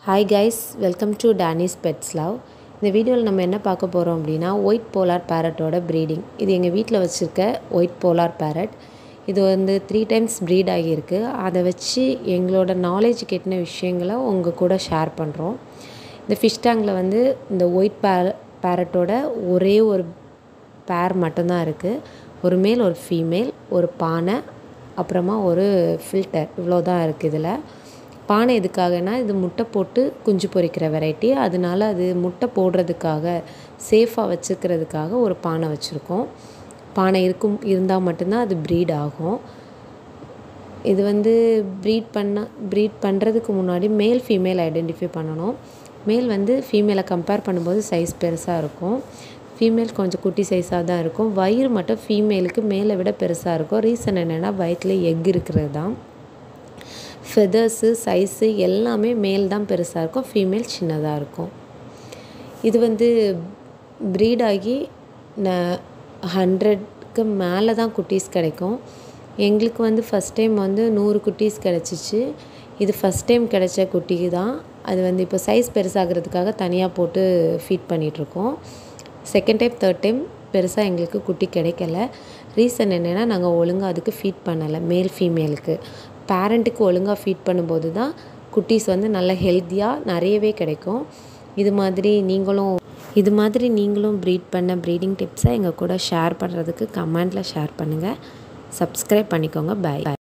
hi guys welcome to Danny's pets love இந்த வீடியோவில் நம்ம என்ன பார்க்க போகிறோம் அப்படின்னா ஒயிட் போலார் பேரட்டோட ப்ரீடிங் இது எங்கள் வீட்டில் வச்சுருக்க ஒயிட் போலார் பேரட் இது வந்து த்ரீ டைம்ஸ் ப்ரீட் ஆகியிருக்கு அதை வச்சு எங்களோட நாலேஜ் கெட்டின விஷயங்களை உங்கள் கூட ஷேர் பண்ணுறோம் இந்த ஃபிஷ் டேங்கில் வந்து இந்த ஒயிட் பேர பேரட்டோட ஒரே ஒரு பேர் மட்டும்தான் இருக்குது ஒரு மேல் ஒரு ஃபீமேல் ஒரு பானை அப்புறமா ஒரு ஃபில்டர் இவ்வளோ தான் இருக்குது இதில் பானை எதுக்காகனா இது முட்டை போட்டு குஞ்சு பொரிக்கிற வெரைட்டி அதனால அது முட்டை போடுறதுக்காக சேஃபாக வச்சுக்கிறதுக்காக ஒரு பானை வச்சுருக்கோம் பானை இருக்கும் இருந்தால் மட்டும்தான் அது ப்ரீட் ஆகும் இது வந்து ப்ரீட் பண்ண ப்ரீட் பண்ணுறதுக்கு முன்னாடி மேல் ஃபீமேல் ஐடென்டிஃபை பண்ணணும் மேல் வந்து ஃபீமேலை கம்பேர் பண்ணும்போது சைஸ் பெருசாக இருக்கும் ஃபீமேல் கொஞ்சம் குட்டி சைஸாக தான் இருக்கும் வயிறு மட்டும் ஃபீமேலுக்கு மேலே விட பெருசாக இருக்கும் ரீசன் என்னென்னா வயிற்றில் எக் இருக்கிறது தான் ஃபெதர்ஸு சைஸு எல்லாமே மேல் தான் பெருசாக இருக்கும் ஃபீமேல் சின்னதாக இருக்கும் இது வந்து ப்ரீட் ஆகி ந ஹண்ட்ரட்க்கு மேலே தான் குட்டீஸ் கிடைக்கும் எங்களுக்கு வந்து ஃபஸ்ட் டைம் வந்து நூறு குட்டீஸ் கிடச்சிச்சு இது ஃபஸ்ட் டைம் கிடைச்ச குட்டி தான் அது வந்து இப்போ சைஸ் பெருசாகிறதுக்காக தனியாக போட்டு ஃபீட் பண்ணிகிட்ருக்கோம் செகண்ட் டைம் தேர்ட் டைம் பெருசாக எங்களுக்கு குட்டி கிடைக்கல ரீசன் என்னென்னா நாங்கள் ஒழுங்காக அதுக்கு ஃபீட் பண்ணலை மேல் ஃபீமேலுக்கு பேரண்ட்டுக்கு ஒழுங்காக ஃபீட் பண்ணும்போது தான் குட்டீஸ் வந்து நல்ல ஹெல்த்தியாக நிறையவே கிடைக்கும் இது மாதிரி நீங்களும் இது மாதிரி நீங்களும் ப்ரீட் பண்ண ப்ரீடிங் டிப்ஸை எங்கள் கூட ஷேர் பண்ணுறதுக்கு கமெண்டில் ஷேர் பண்ணுங்கள் சப்ஸ்கிரைப் பண்ணிக்கோங்க பை